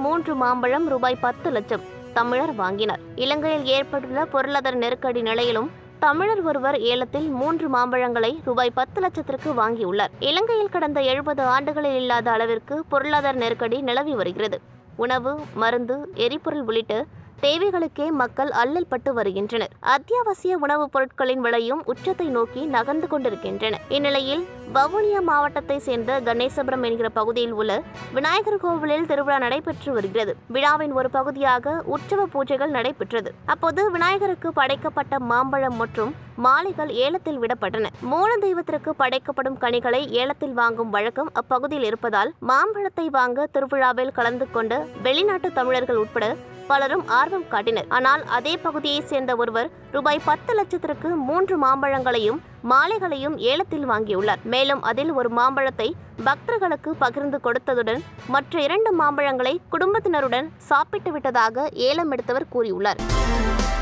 மூன்று மாம்பழம் ரூபாய் பத்து லட்சம் தமிழர் வாங்கினர் இலங்கையில் ஏற்பட்டுள்ள பொருளாதார நெருக்கடி நிலையிலும் தமிழர் ஒருவர் ஏலத்தில் மூன்று மாம்பழங்களை ரூபாய் பத்து லட்சத்திற்கு வாங்கியுள்ளார் இலங்கையில் கடந்த எழுபது ஆண்டுகளில் இல்லாத அளவிற்கு பொருளாதார நெருக்கடி நிலவி வருகிறது உணவு மருந்து எரிபொருள் உள்ளிட்ட தேவைகளுக்கே மக்கள் அல்லல் பட்டு வருகின்றனர் அத்தியாவசிய உணவுப் பொருட்களின் விலையும் உச்சத்தை நோக்கி நகர்ந்து கொண்டிருக்கின்றன இந்நிலையில் வவுனியா மாவட்டத்தை சேர்ந்த கணேசபுரம் என்கிற பகுதியில் உள்ள விநாயகர் கோவிலில் திருவிழா நடைபெற்று வருகிறது விழாவின் ஒரு பகுதியாக உற்சவ பூஜைகள் நடைபெற்றது அப்போது விநாயகருக்கு படைக்கப்பட்ட மாம்பழம் மற்றும் மாலைகள் ஏலத்தில் விடப்பட்டன மூல தெய்வத்திற்கு படைக்கப்படும் கனிகளை ஏலத்தில் வாங்கும் வழக்கம் அப்பகுதியில் இருப்பதால் மாம்பழத்தை வாங்க திருவிழாவில் கலந்து கொண்ட வெளிநாட்டு தமிழர்கள் உட்பட பலரும் ஆர்வம் காட்டினர் ஆனால் அதே பகுதியைச் சேர்ந்த ஒருவர் ரூபாய் பத்து லட்சத்திற்கு மூன்று மாம்பழங்களையும் மாலைகளையும் ஏலத்தில் வாங்கியுள்ளார் மேலும் அதில் ஒரு மாம்பழத்தை பக்தர்களுக்கு பகிர்ந்து கொடுத்ததுடன் மற்ற இரண்டு மாம்பழங்களை குடும்பத்தினருடன் சாப்பிட்டு விட்டதாக ஏலம் எடுத்தவர் கூறியுள்ளார்